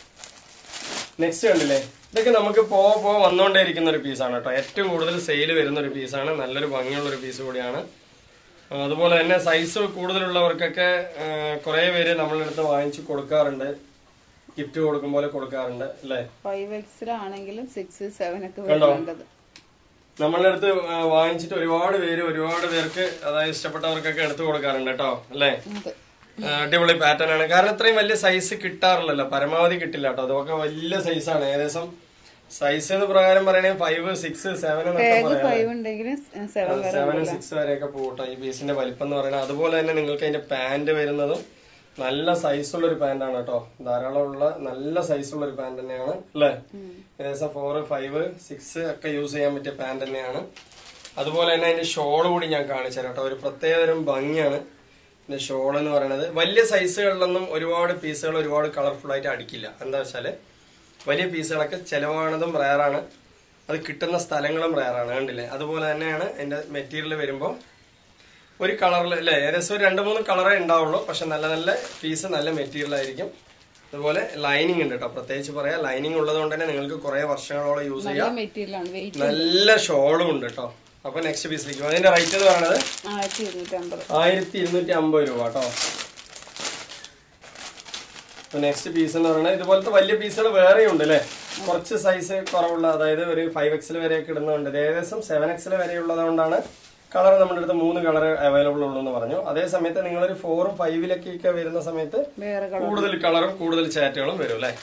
നെക്സ്റ്റ് കണ്ടില്ലേ ഇതൊക്കെ നമുക്ക് പോവ പോവ വന്നുകൊണ്ടേയിരിക്കുന്ന ഒരു പീസാണ് കേട്ടോ ഏറ്റവും കൂടുതൽ സെയിൽ വരുന്ന ഒരു പീസാണ് നല്ലൊരു ഭംഗിയുള്ള ഒരു പീസ് കൂടിയാണ് ആ, അതുപോലെ തന്നെ സൈസ് കൂടുതലുള്ളവർക്കൊക്കെ കുറെ പേര് നമ്മളുടെ അടുത്ത് വാങ്ങിച്ചു കൊടുക്കാറുണ്ട് ഗിഫ്റ്റ് കൊടുക്കും പോലെ കൊടുക്കാറുണ്ട് അല്ലേ ഫൈവ് എക്സിലാണെങ്കിലും സിക്സ് സെവൻ ഒക്കെ കണ്ടോ? വരുന്നുണ്ടത് നമ്മളുടെ അടുത്ത് ആ, വാങ്ങിച്ചിട്ട് ഒരുപാട് പേര് ഒരുപാട് പേർക്ക് അതായത് ഇഷ്ടപ്പെട്ടവർക്കൊക്കെ എടുത്തു കൊടുക്കാറുണ്ട് കേട്ടോ അല്ലേ അതെ ആ, അടിപൊളി പാറ്റേൺ ആണ് കാരണം ഇത്രയും വലിയ സൈസ് കിട്ടാറില്ലല്ലോ പരമാവധി കിട്ടില്ല കേട്ടോ അതൊക്കെ വലിയ സൈസാണ് ഏകദേശം സൈസ് എന്ന് പ്രകാരം പറയണെങ്കിൽ ഫൈവ് സിക്സ് സെവൻ എന്നൊക്കെ ടാഗ് പറയാം ഫൈവ് ഉണ്ടെങ്കിലും സെവൻ വരെ സെവൻ സിക്സ് വരെയൊക്കെ പോകട്ടോ ഈ പീസിന്റെ വലിപ്പം എന്ന് പറയുന്നത് അതുപോലെ തന്നെ നിങ്ങൾക്ക് അതിന്റെ പാന്റ് വരുന്നതും നല്ല സൈസുള്ള ഒരു പാന്റാണ് കേട്ടോ ധാരാളമുള്ള നല്ല സൈസുള്ള ഒരു പാന്റ് തന്നെയാണ് അല്ലേ ഏകദേശം ഫോർ ഫൈവ് സിക്സ് ഒക്കെ യൂസ് ചെയ്യാൻ പറ്റിയ പാന്റ് തന്നെയാണ് അതുപോലെ തന്നെ അതിന്റെ ഷോൾ കൂടി ഞാൻ കാണിച്ചു തരാം കേട്ടോ ഒരു പ്രത്യേകതരം ഭംഗിയാണ് ഇതിന്റെ ഷോൾ എന്ന് പറയുന്നത് വലിയ സൈസുകളിലൊന്നും ഒരുപാട് പീസുകൾ ഒരുപാട് കളർഫുൾ ആയിട്ട് അടിക്കില്ല എന്താ വെച്ചാല് വലിയ പീസുകളൊക്കെ ചെലവാണതും റയറാണ് അത് കിട്ടുന്ന സ്ഥലങ്ങളും റയറാണ് കണ്ടില്ലേ അതുപോലെ തന്നെയാണ് അതിന്റെ മെറ്റീരിയൽ വരുമ്പോൾ ഒരു കളറിൽ അല്ലേ ഏകദേശം ഒരു രണ്ട് മൂന്ന് കളറേ ഉണ്ടാവുള്ളൂ പക്ഷെ നല്ല നല്ല പീസ് നല്ല മെറ്റീരിയൽ ആയിരിക്കും അതുപോലെ ലൈനിങ് ഉണ്ട് കേട്ടോ പ്രത്യേകിച്ച് പറയാം ലൈനിങ് ഉള്ളത് കൊണ്ട് തന്നെ നിങ്ങൾക്ക് കുറെ വർഷങ്ങളോളം യൂസ് നല്ല ചെയ്യാം മെറ്റീരിയൽ ആണ് വെയിറ്റ് നല്ല ഷോളും ഉണ്ട് കേട്ടോ അപ്പൊ നെക്സ്റ്റ് പീസിലേക്ക് പോകും അതിന്റെ റേറ്റ് എന്ന് പറയുന്നത് ആയിരത്തി ഇരുന്നൂറ്റി അമ്പത് ആയിരത്തി ഇരുന്നൂറ്റി അമ്പത് രൂപ കേട്ടോ നെക്സ്റ്റ് പീസ് എന്ന് പറയുന്നത് ഇതുപോലത്തെ വലിയ പീസുകൾ വേറെയും ഉണ്ട് അല്ലേ കുറച്ച് സൈസ് കുറവുള്ള അതായത് ഒരു ഫൈവ് എക്സിൽ വരെയൊക്കെ ഇടുന്നുണ്ട് ഇത് ഏകദേശം സെവൻ എക്സിൽ വരെ ഉള്ളതുകൊണ്ടാണ് കളർ നമ്മുടെ അടുത്ത് മൂന്ന് കളർ അവൈലബിൾ ഉള്ളൂ എന്ന് പറഞ്ഞു അതേ സമയത്ത് നിങ്ങളൊരു ഫോറും ഫൈവിലൊക്കെ വരുന്ന സമയത്ത് വേറെ കളർ കൂടുതൽ കളറും കൂടുതൽ ചാറ്റുകളും വരും അല്ലേ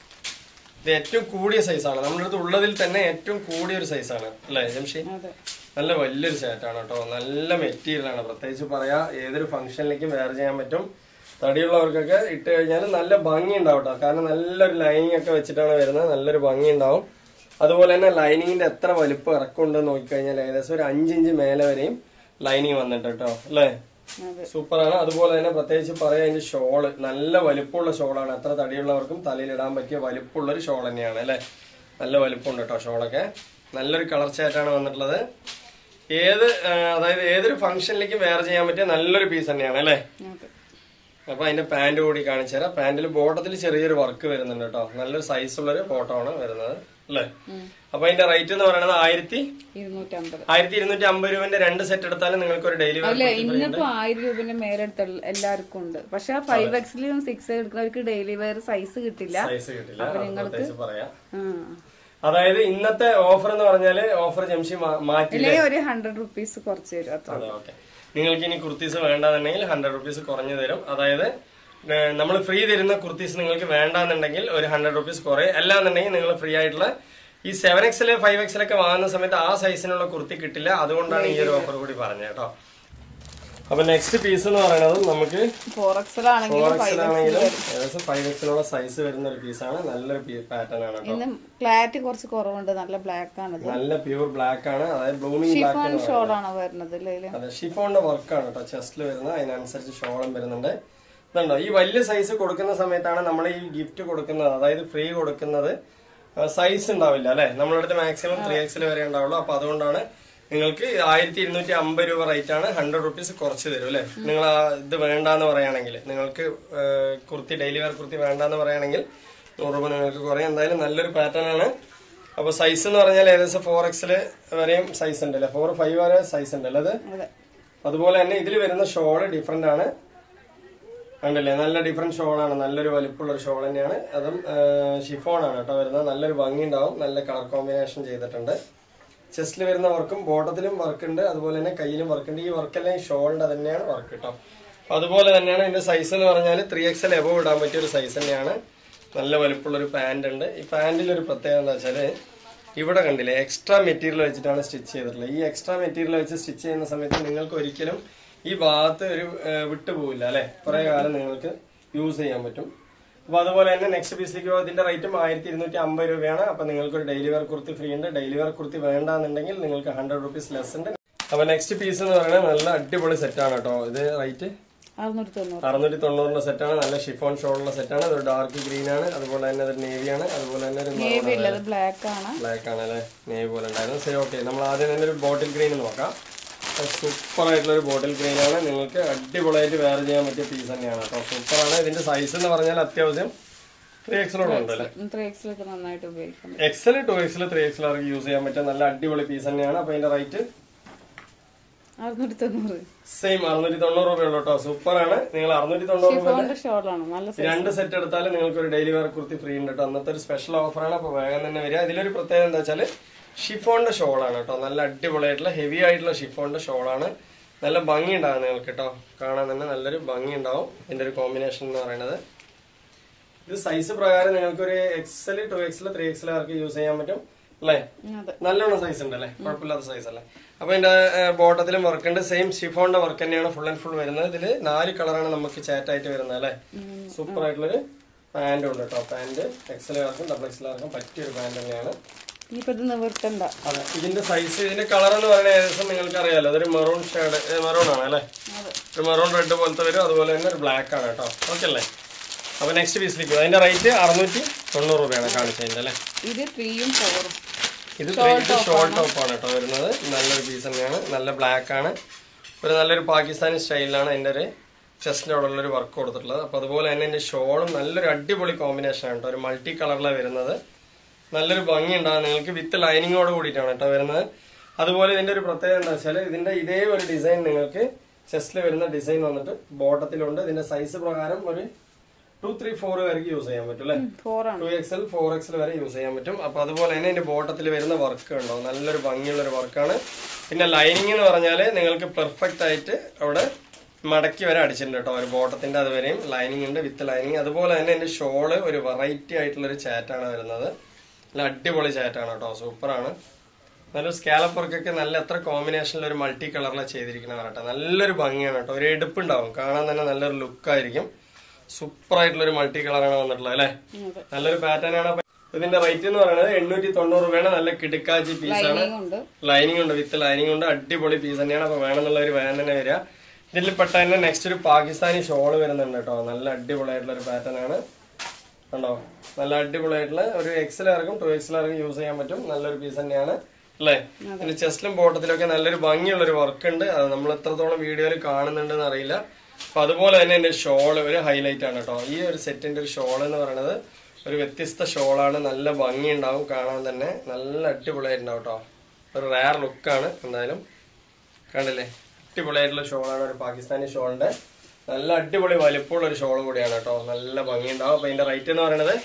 ഇത് ഏറ്റവും കൂടിയ സൈസാണ് നമ്മുടെ അടുത്ത് ഉള്ളതിൽ തന്നെ ഏറ്റവും കൂടിയ ഒരു സൈസാണ് അല്ലേ ജംഷി അതെ നല്ല വലിയൊരു സെറ്റാണ് കേട്ടോ നല്ല മെറ്റീരിയൽ ആണ് പ്രത്യേകിച്ച് പറയാ ഏതൊരു ഫംഗ്ഷനിലേക്കും വെയർ ചെയ്യാൻ പറ്റും തടിയുള്ളവർക്കൊക്കെ ഇട്ട് കഴിഞ്ഞാൽ നല്ല ഭംഗി ഉണ്ടാവും കേട്ടോ കാരണം നല്ലൊരു ലൈനിങ് ഒക്കെ വെച്ചിട്ടാണ് വരുന്നത് നല്ലൊരു ഭംഗി ഉണ്ടാവും അതുപോലെ തന്നെ ലൈനിങ്ങിന്റെ എത്ര വലിപ്പം ഇറക്കമുണ്ട് നോക്കിക്കഴിഞ്ഞാൽ ഏകദേശം ഒരു അഞ്ചിഞ്ച് മേലെ വരെയും ലൈനിങ് വന്നിട്ട് കേട്ടോ അല്ലേ അതെ സൂപ്പറാണ് അതുപോലെ തന്നെ പ്രത്യേകിച്ച് പറയാം അതിന്റെ ഷോള് നല്ല വലിപ്പമുള്ള ഷോളാണ് എത്ര തടിയുള്ളവർക്കും തലയിൽ ഇടാൻ പറ്റിയ വലിപ്പമുള്ള ഒരു ഷോൾ തന്നെയാണ് അല്ലെ നല്ല വലിപ്പമുണ്ട് കേട്ടോ ഷോളൊക്കെ നല്ലൊരു കളർ ചാറ്റാണ് വന്നിട്ടുള്ളത് ഏത് ആ, അതായത് ഏതൊരു ഫംഗ്ഷനിലേക്ക് വെയർ ചെയ്യാൻ പറ്റിയ നല്ലൊരു പീസ് തന്നെയാണ് അല്ലേ അതെ അപ്പൊ അതിന്റെ പാന്റ് കൂടി കാണിച്ചു തരാം പാന്റിൽ ബോട്ടത്തിൽ ചെറിയൊരു വർക്ക് വരുന്നുണ്ട് കേട്ടോ നല്ലൊരു സൈസ് ഉള്ളൊരു ബോട്ടമാണ് വരുന്നത് അല്ലേ അപ്പൊ അതിന്റെ റേറ്റ് എന്ന് പറയുന്നത് ആയിരത്തി ഇരുന്നൂറ്റി അമ്പത് ആയിരത്തി ഇരുന്നൂറ്റി അമ്പത് രൂപന്റെ രണ്ട് സെറ്റ് എടുത്താലും നിങ്ങൾക്ക് ഒരു ഡെയിലി അല്ല ഇന്നിപ്പോ ആയിരം രൂപന്റെ മേലെടുത്ത എല്ലാവർക്കും ഉണ്ട് പക്ഷെ ആ ഫൈവ് എക്സിലും സിക്സ് എടുക്കുന്നവർക്ക് ഡെയിലി വെയർ സൈസ് കിട്ടില്ല സൈസ് കിട്ടില്ല അത് പ്രത്യേകിച്ച് പറയാം ആ. അതായത് ഇന്നത്തെ ഓഫർ എന്ന് പറഞ്ഞാല് ഓഫർ ജംഷി മാ- മാറ്റില്ല ഇല്ലെങ്കിൽ ഒരു ഹൺഡ്രഡ് റുപ്പീസ് കുറച്ച് തരും അത്ര അതെ ഓക്കെ നിങ്ങൾക്ക് ഇനി കുർത്തീസ് വേണ്ടാന്നുണ്ടെങ്കിൽ ഹൺഡ്രഡ് റുപ്പീസ് കുറഞ്ഞു തരും അതായത് നമ്മൾ ഫ്രീ തരുന്ന കുർത്തീസ് നിങ്ങൾക്ക് വേണ്ടാന്നുണ്ടെങ്കിൽ ഒരു ഹൺഡ്രഡ് റുപ്പീസ് കുറയും അല്ലാന്നുണ്ടെങ്കിൽ നിങ്ങൾ ഫ്രീ ആയിട്ടുള്ള ഈ സെവൻ എക്സിൽ ഫൈവ് എക്സിലൊക്കെ വാങ്ങുന്ന സമയത്ത് ആ സൈസിനുള്ള കുർത്തി കിട്ടില്ല അതുകൊണ്ടാണ് ഈ ഒരു ഓഫർ കൂടി പറഞ്ഞത് കേട്ടോ അപ്പൊ നെക്സ്റ്റ് പീസ് എന്ന് പറയുന്നത് നമുക്ക് ഫോർ എക്സലാണെങ്കിലും ഫോർ ഫൈവ് എക്സിലാണെങ്കിലും ഏകദേശം ഫൈവ് എക്സിലുള്ള സൈസ് വരുന്ന ഒരു പീസാണ് നല്ലൊരു പാറ്റേൺ ആണ് കേട്ടോ ഇന്ന് ക്ലാരിറ്റി കുറച്ച് കുറവുണ്ട് നല്ല ബ്ലാക്ക് ആണിത് നല്ല പ്യൂർ ബ്ലാക്ക് ആണ് അതായത് ബ്ലൂമിങ് ബ്ലാക്ക് ഷിഫോൺ ഷോളാണ് വരുന്നത് ഇല്ലേ അതെ ഷിഫോണിന്റെ വർക്കാണ് കേട്ടോ ചെസ്റ്റിൽ വരുന്നത് അതിനനുസരിച്ച് ഷോളും വരുന്നുണ്ട് ഇതുണ്ടോ ഈ വലിയ സൈസ് കൊടുക്കുന്ന സമയത്താണ് നമ്മൾ ഈ ഗിഫ്റ്റ് കൊടുക്കുന്നത് അതായത് ഫ്രീ കൊടുക്കുന്നത് സൈസ് ഉണ്ടാവില്ല അല്ലെ നമ്മളടുത്ത് മാക്സിമം ത്രീ എക്സിൽ വരെ ഉണ്ടാവുള്ളൂ അപ്പൊ അതുകൊണ്ടാണ് നിങ്ങൾക്ക് ആയിരത്തി ഇരുന്നൂറ്റി അമ്പത് രൂപ റേറ്റ് ആണ് ഹൺഡ്രഡ് റുപ്പീസ് കുറച്ച് തരും അല്ലെ നിങ്ങൾ ആ ഇത് വേണ്ടാന്ന് പറയുകയാണെങ്കിൽ നിങ്ങൾക്ക് ഏഹ്, കുർത്തി ഡെയിലി വെയർ കുർത്തി വേണ്ടാന്ന് പറയുകയാണെങ്കിൽ നൂറ് രൂപ നിങ്ങൾക്ക് കുറയും എന്തായാലും നല്ലൊരു പാറ്റേൺ ആണ് അപ്പൊ സൈസ് എന്ന് പറഞ്ഞാൽ ഏകദേശം ഫോർ എക്സില് വരെയും സൈസ് ഉണ്ട് അല്ലെ ഫോർ ഫൈവ് വരെ സൈസ് ഉണ്ട് അല്ലേ അത് അതെ അതുപോലെ തന്നെ ഇതിൽ വരുന്ന ഷോള് ഡിഫറെന്റ് ആണ് കണ്ടില്ലേ നല്ല ഡിഫറെന്റ് ഷോളാണ് നല്ലൊരു വലിപ്പമുള്ള ഒരു ഷോൾ തന്നെയാണ് അതും ഷിഫോൺ ആണ് കേട്ടോ വരുന്നത് നല്ലൊരു ഭംഗി ഉണ്ടാവും നല്ല കളർ കോമ്പിനേഷൻ ചെയ്തിട്ടുണ്ട് ചെസ്റ്റിൽ വരുന്ന വർക്കും ബോട്ടത്തിലും വർക്ക് ഉണ്ട് അതുപോലെ തന്നെ കയ്യിലും വർക്ക് ഉണ്ട് ഈ വർക്കെല്ലാം ഈ ഷോളിന്റെ തന്നെയാണ് വർക്ക് കേട്ടോ അപ്പൊ അതുപോലെ തന്നെയാണ് ഇതിന്റെ സൈസ് എന്ന് പറഞ്ഞാൽ ത്രീ എക്സ് എൽ എബവ് ഇടാൻ പറ്റിയ ഒരു സൈസ് തന്നെയാണ് നല്ല വലിപ്പമുള്ള ഒരു പാന്റ് ഉണ്ട് ഈ പാന്റിൽ ഒരു പ്രത്യേകത എന്താ വെച്ചാല് ഇവിടെ കണ്ടില്ലേ എക്സ്ട്രാ മെറ്റീരിയൽ വെച്ചിട്ടാണ് സ്റ്റിച്ച് ചെയ്തിട്ടുള്ളത് ഈ എക്സ്ട്രാ മെറ്റീരിയൽ വെച്ച് സ്റ്റിച്ച് ചെയ്യുന്ന സമയത്ത് നിങ്ങൾക്ക് ഒരിക്കലും ഈ ഭാഗത്ത് ഒരു ഏഹ്, വിട്ടുപോകില്ല അല്ലെ കുറെ കാലം നിങ്ങൾക്ക് യൂസ് ചെയ്യാൻ പറ്റും അപ്പൊ അതുപോലെ തന്നെ നെക്സ്റ്റ് പീസിലേക്ക് പോകും ഇതിന്റെ റേറ്റും ആയിരത്തി ഇരുന്നൂറ്റി അമ്പത് രൂപയാണ് അപ്പൊ നിങ്ങൾക്ക് ഒരു ഡെയിലി വെയർ കുർത്തി ഫ്രീ ഉണ്ട് ഡെയിലി വെയർ കുർത്തി വേണ്ടാന്നുണ്ടെങ്കിൽ നിങ്ങൾക്ക് ഹൺഡ്രഡ് റുപ്പീസ് ലെസ് ഉണ്ട് അപ്പൊ നെക്സ്റ്റ് പീസ് എന്ന് പറയുന്നത് നല്ല അടിപൊളി സെറ്റാണ് കേട്ടോ ഇത് റേറ്റ് അറുന്നൂറ്റി തൊണ്ണൂറ് അറുന്നൂറ്റി തൊണ്ണൂറിന്റെ സെറ്റാണ് നല്ല ഷിഫോൺ ഷോളുള്ള സെറ്റാണ് അത് ഡാർക്ക് ഗ്രീൻ ആണ് അതുപോലെ തന്നെ അത് നേവി ആണ് അതുപോലെ തന്നെ ഒരു നേവി ഇല്ല അത് ബ്ലാക്ക് ആണ് ബ്ലാക്ക് ആണ് അല്ലേ നേവി പോലെ ഉണ്ടായിരുന്നു ശരി ഓക്കെ നമ്മൾ ആദ്യം തന്നെ ഒരു ബോട്ടിൽ ഗ്രീൻ നോക്കാം സൂപ്പർ ആയിട്ടുള്ള ഒരു ബോട്ടിൽ ഗ്രീൻ ആണ് നിങ്ങൾക്ക് അടിപൊളിയായിട്ട് വെയർ ചെയ്യാൻ പറ്റിയ പീസ് തന്നെയാണ് കേട്ടോ സൂപ്പർ ആണ് ഇതിന്റെ സൈസ് എന്ന് പറഞ്ഞാൽ അത്യാവശ്യം ത്രീ എക്സലോളം ഉണ്ട് അല്ലേ ത്രീ എക്സിലൊക്കെ നന്നായിട്ട് ഉപയോഗിക്കാം XL two XL three XL അവർക്ക് യൂസ് ചെയ്യാൻ പറ്റിയ നല്ല അടിപൊളി പീസ് തന്നെയാണ് അപ്പൊ ഇതിന്റെ റേറ്റ് അറുന്നൂറ്റി തൊണ്ണൂറ് സെയിം അറുന്നൂറ്റി തൊണ്ണൂറ് രൂപയുള്ളൂ കേട്ടോ സൂപ്പർ ആണ് നിങ്ങൾ അറുന്നൂറ്റി തൊണ്ണൂറ് രൂപ ഷിഫോണിന്റെ ഷോളാണ് നല്ല size. രണ്ട് സെറ്റ് എടുത്താൽ നിങ്ങൾക്ക് ഒരു ഡെയിലി വെയർ കുർത്തി ഫ്രീ ഉണ്ട് കേട്ടോ അന്നത്തെ ഒരു സ്പെഷ്യൽ ഓഫറാണ് അപ്പൊ വേഗം തന്നെ വരിക ഇതിലൊരു പ്രത്യേകത എന്താ വെച്ചാല് ഷിഫോണിന്റെ ഷോളാണ് കേട്ടോ നല്ല അടിപൊളിയായിട്ടുള്ള ഹെവി ആയിട്ടുള്ള ഷിഫോണിന്റെ ഷോളാണ് നല്ല ഭംഗി ഉണ്ടാകും നിങ്ങൾക്ക് കേട്ടോ കാണാൻ തന്നെ നല്ലൊരു ഭംഗി ഉണ്ടാവും ഇതിന്റെ ഒരു കോമ്പിനേഷൻ എന്ന് പറയുന്നത് ഇത് സൈസ് പ്രകാരം നിങ്ങൾക്ക് ഒരു XL two XL three XL അവർക്ക് യൂസ് ചെയ്യാൻ പറ്റും അല്ലേ അതെ നല്ലോണം സൈസ് ഉണ്ട് അല്ലേ കുഴപ്പമില്ലാത്ത സൈസ് അല്ലേ അപ്പൊ ഇതിന്റെ ബോട്ടത്തിലും വർക്ക് ഉണ്ട് സെയിം ഷിഫോണിന്റെ വർക്ക് തന്നെയാണ് ഫുൾ ആൻഡ് ഫുൾ വരുന്നത് ഇതില് നാല് കളറാണ് നമുക്ക് ചാറ്റ് ആയിട്ട് വരുന്നത് അല്ലേ സൂപ്പർ ആയിട്ടുള്ളൊരു പാന്റ് ഉണ്ട് കേട്ടോ പാന്റ് എക്സലുകാർക്കും ഡബിൾ എക്സലുകാർക്കും പറ്റിയ ഒരു പാന്റ് തന്നെയാണ് ഈ ഇത് നിവർത്തണ്ട അതെ ഇതിന്റെ സൈസ് ഇതിന്റെ കളർ എന്ന് പറയുന്നത് ഏകദേശം നിങ്ങൾക്ക് അറിയാലോ അതൊരു മെറൂൺ ഷേഡ് മെറൂൺ ആണ് അല്ലേ അതെ ഒരു മെറൂൺ റെഡ് പോലത്തെ വരും അതുപോലെ തന്നെ ഒരു ബ്ലാക്ക് ആണ് കേട്ടോ ഓക്കെ അല്ലേ അപ്പൊ നെക്സ്റ്റ് പീസിലേക്ക് അതിന്റെ റേറ്റ് അറുന്നൂറ്റി തൊണ്ണൂറ് രൂപയാണ് കാണിച്ചതിന്റെ അല്ലേ ഇത് ത്രീയും ഫോറും ഇത് ഇത് ഷോർട്ട് ടോപ്പ് ആണ് കേട്ടോ വരുന്നത് നല്ലൊരു പീസ് തന്നെയാണ് നല്ല ബ്ലാക്ക് ആണ് ഒരു നല്ലൊരു പാകിസ്ഥാനി സ്റ്റൈലിലാണ് അതിന്റെ ഒരു ചെസ്റ്റിന്റെ അവിടെ ഒരു വർക്ക് കൊടുത്തിട്ടുള്ളത് അപ്പൊ അതുപോലെ തന്നെ എന്റെ ഷോളും നല്ലൊരു അടിപൊളി കോമ്പിനേഷൻ ആണ് കേട്ടോ ഒരു മൾട്ടി കളറിലാണ് വരുന്നത് നല്ലൊരു ഭംഗി ഉണ്ടാകും നിങ്ങൾക്ക് വിത്ത് ലൈനിങ്ങോട് കൂടിയിട്ടാണ് കേട്ടോ വരുന്നത് അതുപോലെ ഇതിന്റെ ഒരു പ്രത്യേകത എന്താ വെച്ചാൽ ഇതിന്റെ ഇതേ ഒരു ഡിസൈൻ നിങ്ങൾക്ക് ചെസ്റ്റിൽ വരുന്ന ഡിസൈൻ വന്നിട്ട് ബോട്ടത്തിലുണ്ട് ഇതിന്റെ സൈസ് പ്രകാരം ഒരു ടു ത്രീ ഫോർ വരെയൊക്കെ യൂസ് ചെയ്യാൻ പറ്റും അല്ലേ ഫോറാണ് ടു എക്സൽ ഫോർ എക്സൽ വരെ യൂസ് ചെയ്യാൻ പറ്റും അപ്പൊ അതുപോലെ തന്നെ ഇതിന്റെ ബോട്ടത്തിൽ വരുന്ന വർക്ക് ഉണ്ടാവും നല്ലൊരു ഭംഗിയുള്ള ഒരു വർക്കാണ് പിന്നെ ലൈനിങ് എന്ന് പറഞ്ഞാല് നിങ്ങൾക്ക് പെർഫെക്റ്റ് ആയിട്ട് അവിടെ മടക്കി വരെ അടിച്ചിട്ടുണ്ട് കേട്ടോ ഒരു ബോട്ടത്തിന്റെ അതുവരെയും ലൈനിങ് ഉണ്ട് വിത്ത് ലൈനിങ് അതുപോലെ തന്നെ എന്റെ ഷോള് ഒരു വെറൈറ്റി ആയിട്ടുള്ള ഒരു ചാറ്റാണ് വരുന്നത് നല്ല അടിപൊളി ചാറ്റാണ് കേട്ടോ സൂപ്പറാണ് നല്ലൊരു സ്കാലപ്പ് വർക്കൊക്കെ നല്ല എത്ര കോമ്പിനേഷനിൽ ഒരു മൾട്ടി കളറിലാണ് ചെയ്തിരിക്കുന്നത് കേട്ടോ നല്ലൊരു ഭംഗിയാണ് കേട്ടോ ഒരു എടുപ്പുണ്ടാവും കാണാൻ തന്നെ നല്ലൊരു ലുക്കായിരിക്കും സൂപ്പർ ആയിട്ടുള്ള ഒരു മൾട്ടി കളറാണ് വന്നിട്ടുള്ളത് അല്ലേ അതെ നല്ലൊരു പാറ്റേൺ ആണ് അപ്പൊ ഇതിന്റെ റേറ്റ് എന്ന് പറയുന്നത് എണ്ണൂറ്റി തൊണ്ണൂറ് രൂപയാണ് നല്ല കിടുക്കാച്ചി പീസാണ് ലൈനിങ് ഉണ്ട് ലൈനിങ് ഉണ്ട് വിത്ത് ലൈനിങ് ഉണ്ട് അടിപൊളി പീസ് തന്നെയാണ് അപ്പൊ വേണമെന്നുള്ള ഒരു വേൻ തന്നെ വരിക ഇതിൽ പെട്ട തന്നെ നെക്സ്റ്റ് ഒരു പാകിസ്ഥാനി ഷോള് വരുന്നുണ്ട് കേട്ടോ നല്ല അടിപൊളിയായിട്ടുള്ള ഒരു പാറ്റേൺ ആണ് കണ്ടോ നല്ല അടിപൊളിയായിട്ടുള്ള ഒരു എക്സൽ ഇറക്കും ടു എക്സൽ ഇറക്കും യൂസ് ചെയ്യാൻ പറ്റും നല്ലൊരു പീസ് തന്നെയാണ് അല്ലേ പിന്നെ ചെസ്റ്റിലും ബോട്ടത്തിലൊക്കെ നല്ലൊരു ഭംഗിയുള്ള ഒരു വർക്ക് ഉണ്ട് അത് നമ്മൾ എത്രത്തോളം വീഡിയോയിൽ കാണുന്നുണ്ടെന്ന് അറിയില്ല അപ്പൊ അതുപോലെ തന്നെ എന്റെ ഷോള് ഒരു ഹൈലൈറ്റ് ആണ് കേട്ടോ ഈ ഒരു സെറ്റിന്റെ ഒരു ഷോൾ എന്ന് പറയുന്നത് ഒരു വ്യത്യസ്ത ഷോളാണ് നല്ല ഭംഗി ഉണ്ടാവും കാണാൻ തന്നെ നല്ല അടിപൊളിയായിട്ടുണ്ടാവും കേട്ടോ ഒരു റയർ ലുക്കാണ് എന്തായാലും കണ്ടില്ലേ അടിപൊളിയായിട്ടുള്ള ഷോളാണ് ഒരു പാകിസ്ഥാനി ഷോളിന്റെ നല്ല അടിപൊളി വലിപ്പമുള്ള ഒരു ഷോൾ കൂടിയാണ് കേട്ടോ നല്ല ഭംഗി ഉണ്ടാവും അപ്പൊ ഇതിന്റെ റേറ്റ് എന്ന് പറയുന്നത്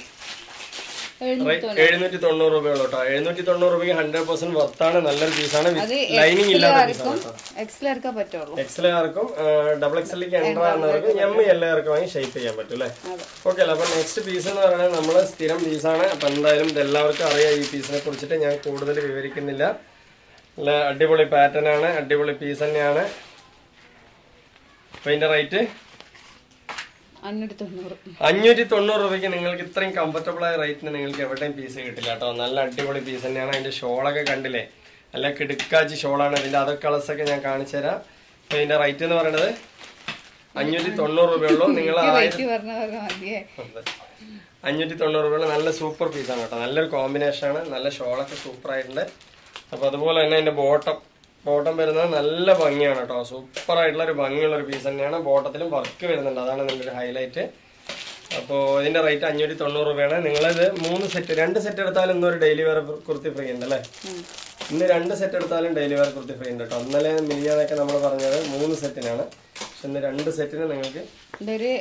എഴുന്നൂറ്റി എഴുന്നൂറ്റി തൊണ്ണൂറ് രൂപയുള്ളൂ കേട്ടോ എഴുന്നൂറ്റി തൊണ്ണൂറ് രൂപയ്ക്ക് ഹൺഡ്രഡ് പെർസെന്റ് വർത്താണ് നല്ലൊരു പീസാണ് അത് ലൈനിങ് ഇല്ലാത്ത പീസാണ് എക്സിലാർക്കും എക്സിലാർക്കാ പറ്റുള്ളൂ എക്സലുകാർക്കും ഡബിൾ എക്സലിലേക്ക് എൻ്റർ ആകുന്നവർക്കും എം എല്ലാവർക്കും വാങ്ങി ഷേപ്പ് ചെയ്യാൻ പറ്റും അല്ലേ അതെ ഓക്കെ അല്ല അപ്പൊ നെക്സ്റ്റ് പീസ് എന്ന് പറയുന്നത് നമ്മള് സ്ഥിരം പീസാണ് അപ്പൊ എന്തായാലും ഇത് എല്ലാവർക്കും അറിയാം ഈ പീസിനെ കുറിച്ചിട്ട് ഞാൻ കൂടുതൽ വിവരിക്കുന്നില്ല നല്ല അടിപൊളി പാറ്റേൺ ആണ് അടിപൊളി പീസ് തന്നെയാണ് അപ്പൊ ഇതിന്റെ റേറ്റ് അഞ്ഞൂറ്റി തൊണ്ണൂറ് അഞ്ഞൂറ്റി തൊണ്ണൂറ് രൂപയ്ക്ക് നിങ്ങൾക്ക് ഇത്രയും കംഫർട്ടബിൾ ആയ റേറ്റിന് നിങ്ങൾക്ക് എവിടെയും പീസ് കിട്ടില്ല കേട്ടോ നല്ല അടിപൊളി പീസ് തന്നെയാണ് അതിന്റെ ഷോളൊക്കെ കണ്ടില്ലേ നല്ല കിടുക്കാച്ചി ഷോളാണ് ഇതിന്റെ അതർ കളേഴ്സ് ഒക്കെ ഞാൻ കാണിച്ചു തരാം അപ്പൊ ഇതിന്റെ റേറ്റ് എന്ന് പറയുന്നത് അഞ്ഞൂറ്റി തൊണ്ണൂറ് രൂപയുള്ളൂ നിങ്ങൾ റേറ്റ് പറഞ്ഞ പോലെ മതിയേ അഞ്ഞൂറ്റി തൊണ്ണൂറ് രൂപയുടെ നല്ല സൂപ്പർ പീസാണ് കേട്ടോ നല്ലൊരു കോമ്പിനേഷൻ ആണ് നല്ല ഷോളൊക്കെ സൂപ്പർ ആയിട്ടുണ്ട് അപ്പൊ അതുപോലെ തന്നെ അതിന്റെ ബോട്ടം ബോട്ടം വരുന്നത് നല്ല ഭംഗിയാണ് കേട്ടോ സൂപ്പർ ആയിട്ടുള്ള ഒരു ഭംഗിയുള്ള ഒരു പീസ് തന്നെയാണ് ബോട്ടത്തിലും വർക്ക് വരുന്നുണ്ട് അതാണ് ഇതിന്റെ ഒരു ഹൈലൈറ്റ് അപ്പോൾ ഇതിന്റെ റേറ്റ് അഞ്ഞൂറ്റി തൊണ്ണൂറ് രൂപയാണ് നിങ്ങളിത് മൂന്ന് സെറ്റ് രണ്ട് സെറ്റ് എടുത്താലും ഇന്നൊരു ഡെയിലി വെയർ കുർത്തി ഫ്രീ ഉണ്ട് അല്ലേ ഇന്ന് രണ്ട് സെറ്റ് എടുത്താലും ഡെയിലി വെയർ കുർത്തി ഫ്രീ ഉണ്ട് കേട്ടോ ഇന്നലെ മിനിയാന്നൊക്കെ നമ്മൾ പറഞ്ഞത് മൂന്ന് സെറ്റിനാണ് പക്ഷെ ഇന്ന് രണ്ട് സെറ്റിന് നിങ്ങൾക്ക് ഇതൊരു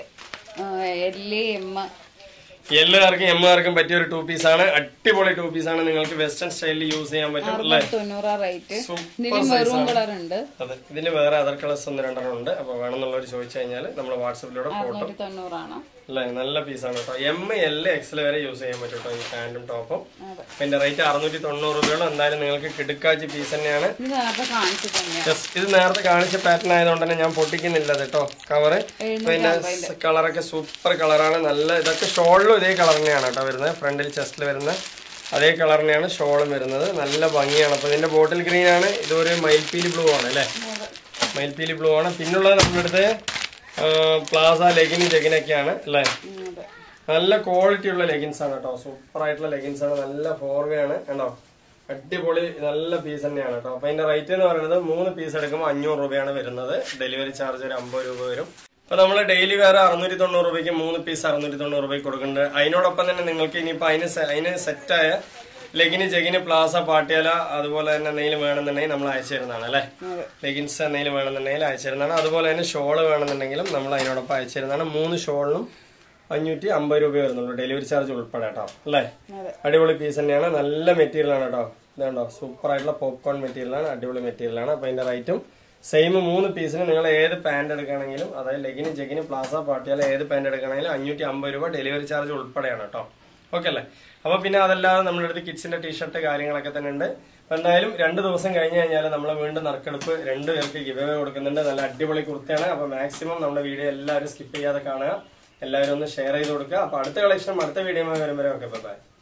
എല് എം എല്ലാവർക്കും എമ്മുകാർക്കും പറ്റിയ ഒരു ടൂ പീസ് ആണ് അടിപൊളി ടൂ പീസ് ആണ് നിങ്ങൾക്ക് വെസ്റ്റേൺ സ്റ്റൈലിൽ യൂസ് ചെയ്യാൻ പറ്റും അല്ലേ തൊണ്ണൂറാ റേറ്റ് സൂപ്പർ ഇതിന് മെറൂൺ കളർ ഉണ്ട് അതെ ഇതിന് വേറെ അതർ കളേഴ്സ് ഒന്ന് രണ്ടെണ്ണം ഉണ്ട് അപ്പോൾ വേണമെന്നുള്ളവർ ചോദിച്ചു കഴിഞ്ഞാൽ നമ്മൾ വാട്സപ്പിലൂടെ ഫോട്ടോ അറുന്നൂറ്റി തൊണ്ണൂറാണ് അല്ലേ നല്ല പീസാണ് കേട്ടോ എം എൽ എക്സൽ വരെ യൂസ് ചെയ്യാൻ പറ്റും കേട്ടോ ഈ പാന്റും ടോപ്പും അതെ ഇതിന്റെ റേറ്റ് അറുന്നൂറ്റി തൊണ്ണൂറ് രൂപയോളം എന്തായാലും നിങ്ങൾക്ക് കിടുക്കാച്ചി പീസ് തന്നെയാണ് ഇത് നേരത്തെ കാണിച്ചു തന്നെയാണ് Just ഇത് നേരത്തെ കാണിച്ച പാറ്റേൺ ആയതുകൊണ്ട് തന്നെ ഞാൻ പൊട്ടിക്കുന്നില്ല കേട്ടോ കവറ് പിന്നെ കളറൊക്കെ സൂപ്പർ കളറാണ് നല്ല ഇതൊക്കെ ഷോളിലും ഇതേ കളർ തന്നെയാണ് കേട്ടോ വരുന്നത് ഫ്രണ്ടിൽ ചെസ്റ്റിൽ വരുന്ന അതേ കളർ തന്നെയാണ് ഷോളും വരുന്നത് നല്ല ഭംഗിയാണ് അപ്പൊ ഇതിന്റെ ബോട്ടിൽ ഗ്രീൻ ആണ് ഇതൊരു മയിൽപ്പീലി ബ്ലൂ ആണ് അല്ലേ മയിൽപ്പീലി ബ്ലൂ ആണ് പിന്നുള്ളത് നമ്മുടെ അടുത്ത് പ്ലാസ ലെഗിന് ജഗിനൊക്കെയാണ് അല്ലേ ഉം, അതെ നല്ല ക്വാളിറ്റി ഉള്ള ലെഗിൻസ് ആണ് കേട്ടോ സൂപ്പർ ആയിട്ടുള്ള ലെഗിൻസ് ആണ് നല്ല ഫോർവേ ആണ് കണ്ടോ അടിപൊളി നല്ല പീസ് തന്നെയാണ് കേട്ടോ അപ്പൊ അതിന്റെ റേറ്റ് എന്ന് പറയുന്നത് മൂന്ന് പീസ് എടുക്കുമ്പോൾ അഞ്ഞൂറ് രൂപയാണ് വരുന്നത് ഡെലിവറി ചാർജ് ഒരു അമ്പത് രൂപ വരും അപ്പൊ നമ്മൾ ഡെയിലി വേറെ അറുന്നൂറ്റി തൊണ്ണൂറ് രൂപയ്ക്ക് മൂന്ന് പീസ് അറുന്നൂറ്റി തൊണ്ണൂറ് രൂപയ്ക്ക് കൊടുക്കുന്നുണ്ട് അതിനോടൊപ്പം തന്നെ നിങ്ങൾക്ക് ഇനിയിപ്പോ അതിന് സെ- അതിന് സെറ്റായ ലെഗിന് ജഗിന് പ്ലാസ പാട്ടിയാല അതുപോലെ തന്നെ എന്തെങ്കിലും വേണമെന്നുണ്ടെങ്കിൽ നമ്മൾ അയച്ചു തരുന്നതാണ് അല്ലേ അതെ ലെഗിൻസ് എന്തെങ്കിലും വേണമെന്നുണ്ടെങ്കിൽ അയച്ചു തരുന്നതാണ് അതുപോലെ തന്നെ ഷോള് വേണമെന്നുണ്ടെങ്കിലും നമ്മൾ അതിനോടൊപ്പം അയച്ചു തരുന്നതാണ് മൂന്ന് ഷോളിനും അഞ്ഞൂറ്റി അമ്പത് രൂപ വരുന്നുള്ളൂ ഡെലിവറി ചാർജ് ഉൾപ്പെടെ കേട്ടോ അല്ലേ അതെ അടിപൊളി പീസ് തന്നെയാണ് നല്ല മെറ്റീരിയൽ ആണ് കേട്ടോ ഇതുണ്ടോ സൂപ്പർ ആയിട്ടുള്ള പോപ്കോൺ മെറ്റീരിയൽ ആണ് അടിപൊളി മെറ്റീരിയൽ ആണ് അപ്പൊ അതിന്റെ റേറ്റും സെയിം മൂന്ന് പീസിന് നിങ്ങൾ ഏത് പാന്റ് എടുക്കുകയാണെങ്കിലും അതായത് ലെഗിന് ജഗിന് പ്ലാസ പാട്ടിയാൽ ഏത് പാന്റ് എടുക്കുകയാണെങ്കിലും അഞ്ഞൂറ്റി അമ്പത് രൂപ ഡെലിവറി ചാർജ് ഉൾപ്പെടെയാണ് കേട്ടോ ഓക്കെ അല്ലേ അപ്പൊ പിന്നെ അതല്ലാതെ നമ്മുടെ അടുത്ത് കിഡ്സിന്റെ ടീഷർട്ട് കാര്യങ്ങളൊക്കെ തന്നെ ഉണ്ട് അപ്പൊ എന്തായാലും രണ്ട് ദിവസം കഴിഞ്ഞ് കഴിഞ്ഞാൽ നമ്മൾ വീണ്ടും നറുക്കെടുപ്പ് രണ്ട് പേർക്ക് ഗിവ് അവേ കൊടുക്കുന്നുണ്ട് നല്ല അടിപൊളി കുർത്തിയാണ് അപ്പൊ മാക്സിമം നമ്മുടെ വീഡിയോ എല്ലാവരും സ്കിപ്പ് ചെയ്യാതെ കാണുക എല്ലാവരും ഒന്ന് ഷെയർ ചെയ്ത് കൊടുക്കുക അപ്പൊ അടുത്ത കളക്ഷൻ അടുത്ത വീഡിയോ വരുമ്പോൾ ഓക്കെ ബൈ